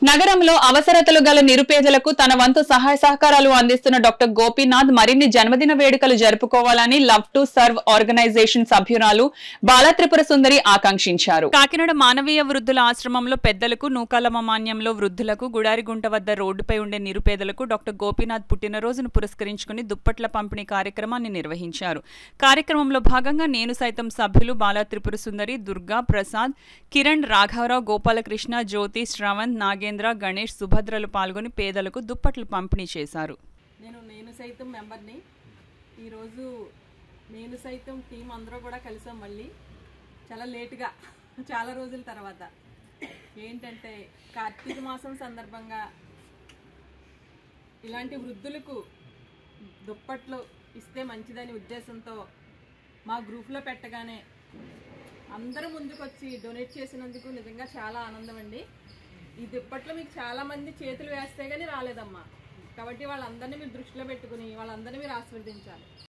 నగరంలో అవసరతలు గల నిరుపేదలకు తన వంతు సహాయ సహకారాలు అందిస్తున్న డాక్టర్ గోపీనాథ్ మరిన్ని జన్మదిన వేడుకలు జరుపుకోవాలని లవ్ టు సర్వ్ ఆర్గనైజేషన్ సభ్యురాలు బాలత్రిపుర సుందరి ఆకాంక్షించారు కాకినాడ మానవీయ వృద్ధుల ఆశ్రమంలో పెద్దలకు నూకాలమ్మ మాన్యంలో వృద్ధులకు గుడారిగుంట వద్ద రోడ్డుపై ఉండే నిరుపేదలకు డాక్టర్ గోపీనాథ్ పుట్టినరోజును పురస్కరించుకుని దుప్పట్ల పంపిణీ కార్యక్రమాన్ని నిర్వహించారు కార్యక్రమంలో భాగంగా నేను సైతం సభ్యులు బాలా త్రిపుర సుందరి దుర్గా ప్రసాద్ కిరణ్ రాఘవరావు గోపాలకృష్ణ జ్యోతి శ్రవణ్ నాగేంద్ర గణేష్ సుభద్రలు పాల్గొని పేదలకు దుప్పట్లు పంపిణీ చేశారు నేను నేను సైతం మెంబర్ని ఈరోజు నేను సైతం టీం అందరూ కూడా కలిసాం మళ్ళీ చాలా లేటుగా చాలా రోజుల తర్వాత ఏంటంటే కార్తీక మాసం సందర్భంగా ఇలాంటి వృద్ధులకు దుప్పట్లు ఇస్తే మంచిదని ఉద్దేశంతో మా గ్రూప్లో పెట్టగానే అందరూ ముందుకొచ్చి డొనేట్ చేసినందుకు నిజంగా చాలా ఆనందం అండి ఈ దుప్పట్లు మీకు చాలా మంది చేతులు వేస్తే కానీ రాలేదమ్మా కాబట్టి వాళ్ళందరినీ మీరు దృష్టిలో పెట్టుకుని వాళ్ళందరినీ మీరు ఆశీర్వదించాలి